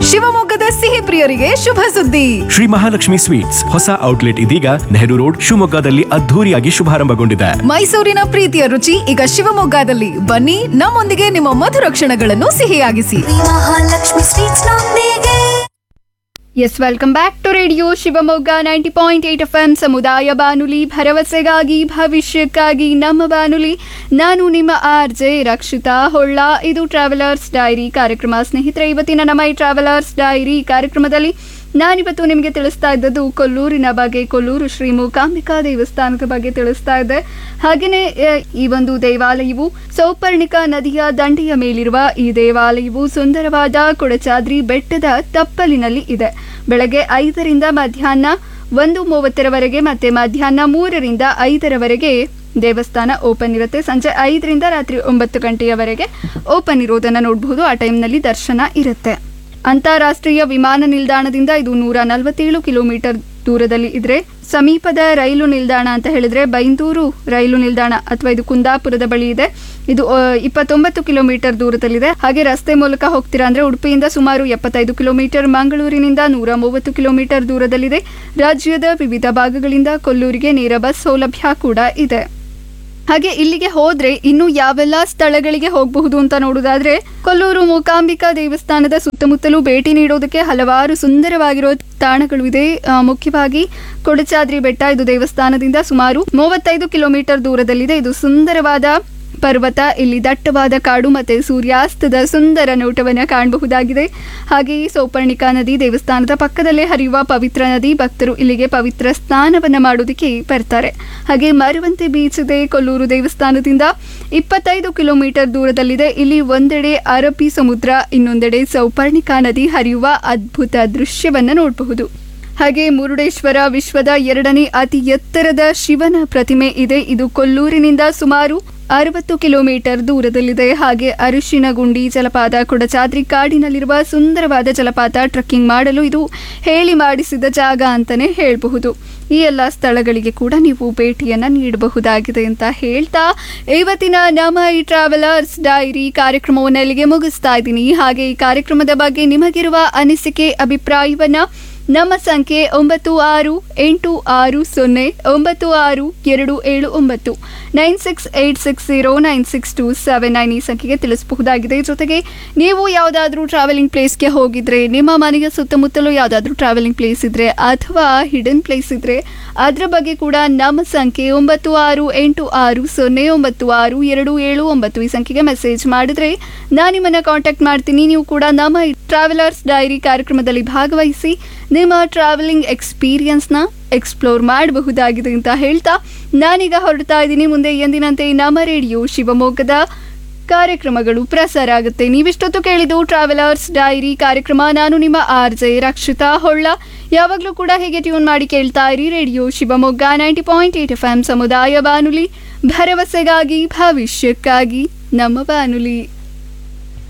ಶಿವಮೊಗ್ಗದ ಸಿಹಿ ಪ್ರಿಯರಿಗೆ ಶುಭ ಸುದ್ದಿ ಶ್ರೀ ಮಹಾಲಕ್ಷ್ಮಿ ಸ್ವೀಟ್ಸ್ ಹೊಸ ಔಟ್ಲೆಟ್ ಇದೀಗ ನೆಹರು ರೋಡ್ ಶಿವಮೊಗ್ಗದಲ್ಲಿ ಅದ್ಧೂರಿಯಾಗಿ ಶುಭಾರಂಭಗೊಂಡಿದೆ ಮೈಸೂರಿನ ಪ್ರೀತಿಯ ರುಚಿ ಈಗ ಶಿವಮೊಗ್ಗದಲ್ಲಿ ಬನ್ನಿ ನಮ್ಮೊಂದಿಗೆ ನಿಮ್ಮ ಮಧುರ ಕ್ಷಣಗಳನ್ನು ಸಿಹಿಯಾಗಿಸಿ ಮಹಾಲಕ್ಷ್ಮಿ ಸ್ವೀಟ್ಸ್ ನೊಂದಿಗೆ yes welcome back to radio Shivamogga ninety point eight F M ಸಮುದಾಯ ಬಾನುಲಿ ಭರವಸೆಗಾಗಿ ಭವಿಷ್ಯಕ್ಕಾಗಿ ನಮ್ಮ ಬಾನುಲಿ ನಾನು ನಿಮ್ಮ ಆರ್ ಜೆ ರಕ್ಷಿತಾ ಹೊಳ್ಳ ಇದು ಟ್ರಾವೆಲರ್ಸ್ ಡೈರಿ ಕಾರ್ಯಕ್ರಮ ಸ್ನೇಹಿತರೆ ಇವತ್ತಿನ ನಮ್ಮ ಈ ಟ್ರಾವೆಲರ್ಸ್ ಡೈರಿ ಕಾರ್ಯಕ್ರಮದಲ್ಲಿ ನಾನಿವತ್ತು ನಿಮಗೆ ತಿಳಿಸ್ತಾ ಇದ್ದದ್ದು ಕೊಲ್ಲೂರಿನ ಬಗ್ಗೆ ಕೊಲ್ಲೂರು ಶ್ರೀ ಮೂಕಾಂಬಿಕಾ ದೇವಸ್ಥಾನದ ಬಗ್ಗೆ ತಿಳಿಸ್ತಾ ಇದ್ದೆ ಹಾಗೆಯೇ ಆ, ಈ ಒಂದು ದೇವಾಲಯವು ಸೌಪರ್ಣಿಕಾ ನದಿಯ ದಂಡೆಯ ಮೇಲಿರುವ ಈ ದೇವಾಲಯವು ಸುಂದರವಾದ ಕೊಡಚಾದ್ರಿ ಬೆಟ್ಟದ ತಪ್ಪಲಿನಲ್ಲಿ ಇದೆ ಬೆಳಗ್ಗೆ ಐದರಿಂದ ಮಧ್ಯಾಹ್ನ ಒಂದು ಮೂವತ್ತರವರೆಗೆ ಮತ್ತೆ ಮಧ್ಯಾಹ್ನ ಮೂರರಿಂದ ಐದರವರೆಗೆ ದೇವಸ್ಥಾನ ಓಪನ್ ಇರುತ್ತೆ ಸಂಜೆ ಐದರಿಂದ ರಾತ್ರಿ ಒಂಬತ್ತು ಗಂಟೆಯವರೆಗೆ ಓಪನ್ ಇರೋದನ್ನು ನೋಡಬಹುದು ಆ ಟೈಮ್ನಲ್ಲಿ ದರ್ಶನ ಇರುತ್ತೆ ಅಂತಾರಾಷ್ಟ್ರೀಯ ವಿಮಾನ ನಿಲ್ದಾಣದಿಂದ ಇದು ನೂರ ನಲವತ್ತೇಳು ಕಿಲೋಮೀಟರ್ ದೂರದಲ್ಲಿ ಇದ್ರೆ ಸಮೀಪದ ರೈಲು ನಿಲ್ದಾಣ ಅಂತ ಹೇಳಿದ್ರೆ ಬೈಂದೂರು ರೈಲು ನಿಲ್ದಾಣ ಅಥವಾ ಇದು ಕುಂದಾಪುರದ ಬಳಿ ಇದೆ ಇದು ಆ, ಇಪ್ಪತ್ತೊಂಬತ್ತು ಕಿಲೋಮೀಟರ್ ದೂರದಲ್ಲಿದೆ ಹಾಗೆ ರಸ್ತೆ ಮೂಲಕ ಹೋಗ್ತೀರಾ ಅಂದ್ರೆ ಉಡುಪಿಯಿಂದ ಸುಮಾರು ಎಪ್ಪತ್ತೈದು ಕಿಲೋಮೀಟರ್ ಮಂಗಳೂರಿನಿಂದ ನೂರ ಮೂವತ್ತು ಕಿಲೋಮೀಟರ್ ದೂರದಲ್ಲಿದೆ ರಾಜ್ಯದ ವಿವಿಧ ಭಾಗಗಳಿಂದ ಕೊಲ್ಲೂರಿಗೆ ನೇರ ಬಸ್ ಸೌಲಭ್ಯ ಕೂಡ ಇದೆ ಹಾಗೆ ಇಲ್ಲಿಗೆ ಹೋದ್ರೆ ಇನ್ನು ಯಾವೆಲ್ಲ ಸ್ಥಳಗಳಿಗೆ ಹೋಗಬಹುದು ಅಂತ ನೋಡೋದಾದ್ರೆ ಕೊಲ್ಲೂರು ಮೂಕಾಂಬಿಕಾ ದೇವಸ್ಥಾನದ ಸುತ್ತಮುತ್ತಲೂ ಭೇಟಿ ನೀಡೋದಕ್ಕೆ ಹಲವಾರು ಸುಂದರವಾಗಿರೋ ತಾಣಗಳು ಇದೆ ಆ, ಮುಖ್ಯವಾಗಿ ಕೊಡಚಾದ್ರಿ ಬೆಟ್ಟ ಇದು ದೇವಸ್ಥಾನದಿಂದ ಸುಮಾರು ಮೂವತ್ತೈದು ಕಿಲೋಮೀಟರ್ ದೂರದಲ್ಲಿದೆ ಇದು ಸುಂದರವಾದ ಪರ್ವತ ಇಲ್ಲಿ ದಟ್ಟವಾದ ಕಾಡು ಮತ್ತೆ ಸೂರ್ಯಾಸ್ತದ ಸುಂದರ ನೋಟವನ್ನು ಕಾಣಬಹುದಾಗಿದೆ ಹಾಗೆಯೇ ಸೌಪರ್ಣಿಕಾ ನದಿ ದೇವಸ್ಥಾನದ ಪಕ್ಕದಲ್ಲೇ ಹರಿಯುವ ಪವಿತ್ರ ನದಿ ಭಕ್ತರು ಇಲ್ಲಿಗೆ ಪವಿತ್ರ ಸ್ನಾನವನ್ನ ಮಾಡೋದಕ್ಕೆ ಬರ್ತಾರೆ ಹಾಗೆ ಮರವಂತೆ ಬೀಚ್ ಇದೆ ಕೊಲ್ಲೂರು ದೇವಸ್ಥಾನದಿಂದ ಇಪ್ಪತ್ತೈದು ಕಿಲೋಮೀಟರ್ ದೂರದಲ್ಲಿದೆ ಇಲ್ಲಿ ಒಂದೆಡೆ ಅರಬ್ಬಿ ಸಮುದ್ರ ಇನ್ನೊಂದೆಡೆ ಸೌಪರ್ಣಿಕಾ ನದಿ ಹರಿಯುವ ಅದ್ಭುತ ದೃಶ್ಯವನ್ನ ನೋಡಬಹುದು ಹಾಗೆ ಮುರುಡೇಶ್ವರ ವಿಶ್ವದ ಎರಡನೇ ಅತಿ ಎತ್ತರದ ಶಿವನ ಪ್ರತಿಮೆ ಇದೆ ಇದು ಕೊಲ್ಲೂರಿನಿಂದ ಸುಮಾರು ಅರವತ್ತು ಕಿಲೋಮೀಟರ್ ದೂರದಲ್ಲಿದೆ ಹಾಗೆ ಅರಿಶಿನಗುಂಡಿ ಜಲಪಾತ ಕೊಡಚಾದ್ರಿ ಕಾಡಿನಲ್ಲಿರುವ ಸುಂದರವಾದ ಜಲಪಾತ ಟ್ರೆಕ್ಕಿಂಗ್ ಮಾಡಲು ಇದು ಹೇಳಿ ಮಾಡಿಸಿದ ಜಾಗ ಅಂತಾನೆ ಹೇಳಬಹುದು ಈ ಎಲ್ಲ ಸ್ಥಳಗಳಿಗೆ ಕೂಡ ನೀವು ಭೇಟಿಯನ್ನ ನೀಡಬಹುದಾಗಿದೆ ಅಂತ ಹೇಳ್ತಾ ಇವತ್ತಿನ ನಮ್ಮ ಈ ಟ್ರಾವೆಲರ್ಸ್ ಡೈರಿ ಕಾರ್ಯಕ್ರಮವನ್ನು ಇಲ್ಲಿಗೆ ಮುಗಿಸ್ತಾ ಇದ್ದೀನಿ ಹಾಗೆ ಈ ಕಾರ್ಯಕ್ರಮದ ಬಗ್ಗೆ ನಿಮಗಿರುವ ಅನಿಸಿಕೆ ಅಭಿಪ್ರಾಯವನ್ನ ನಮ್ಮ ಸಂಖ್ಯೆ ಒಂಬತ್ತು ಆರು ಎಂಟು ಆರು ಸೊನ್ನೆ ಒಂಬತ್ತು ಆರು ಎರಡು ಏಳು ಒಂಬತ್ತು nine six eight six zero nine six two seven nine ಈ ಸಂಖ್ಯೆಗೆ ತಿಳಿಸಬಹುದಾಗಿದೆ ಜೊತೆಗೆ ನೀವು ಯಾವುದಾದ್ರೂ ಟ್ರಾವೆಲಿಂಗ್ ಪ್ಲೇಸ್ಗೆ ಹೋಗಿದ್ರೆ ನಿಮ್ಮ ಮನೆಯ ಸುತ್ತಮುತ್ತಲೂ ಯಾವುದಾದ್ರೂ ಟ್ರಾವೆಲಿಂಗ್ ಪ್ಲೇಸ್ ಇದ್ರೆ ಅಥವಾ ಹಿಡನ್ ಪ್ಲೇಸ್ ಇದ್ರೆ ಅದರ ಬಗ್ಗೆ ಕೂಡ ನಮ್ಮ ಸಂಖ್ಯೆ ಒಂಬತ್ತು ಆರು ಎಂಟು ಆರು ಸೊನ್ನೆ ಒಂಬತ್ತು ಆರು ಎರಡು ಏಳು ಒಂಬತ್ತು ಈ ಸಂಖ್ಯೆಗೆ ಮೆಸೇಜ್ ಮಾಡಿದ್ರೆ ನಾನು ನಿಮ್ಮನ್ನ ಕಾಂಟ್ಯಾಕ್ಟ್ ಮಾಡ್ತೀನಿ ನೀವು ಕೂಡ ನಮ್ಮ ಟ್ರಾವೆಲರ್ಸ್ ಡೈರಿ ಕಾರ್ಯಕ್ರಮದಲ್ಲಿ ಭಾಗವಹಿಸಿ ನಿಮ್ಮ ಟ್ರಾವೆಲಿಂಗ್ ಎಕ್ಸ್ಪೀರಿಯನ್ಸ್ನ ಎಕ್ಸ್ಪ್ಲೋರ್ ಮಾಡಬಹುದಾಗಿದೆ ಅಂತ ಹೇಳ್ತಾ ನಾನೀಗ ಹೊರಡ್ತಾ ಇದ್ದೀನಿ ಮುಂದೆ ಎಂದಿನಂತೆ ನಮ್ಮ ರೇಡಿಯೋ ಶಿವಮೊಗ್ಗದ ಕಾರ್ಯಕ್ರಮಗಳು ಪ್ರಸಾರ ಆಗುತ್ತೆ ನೀವಿಷ್ಟೊತ್ತು ಕೇಳಿದ್ದು ಟ್ರಾವೆಲರ್ಸ್ ಡೈರಿ ಕಾರ್ಯಕ್ರಮ ನಾನು ನಿಮ್ಮ ಆರ್ ಜೆ ರಕ್ಷಿತಾ ಹೊಳ್ಳ ಯಾವಾಗಲೂ ಕೂಡ ಹೀಗೆ ಟ್ಯೂನ್ ಮಾಡಿ ಕೇಳ್ತಾ ಇರಿ radio Shivamogga ninety point eight F M ಸಮುದಾಯ ಬಾನುಲಿ ಭರವಸೆಗಾಗಿ ಭವಿಷ್ಯಕ್ಕಾಗಿ ನಮ್ಮ ಬಾನುಲಿ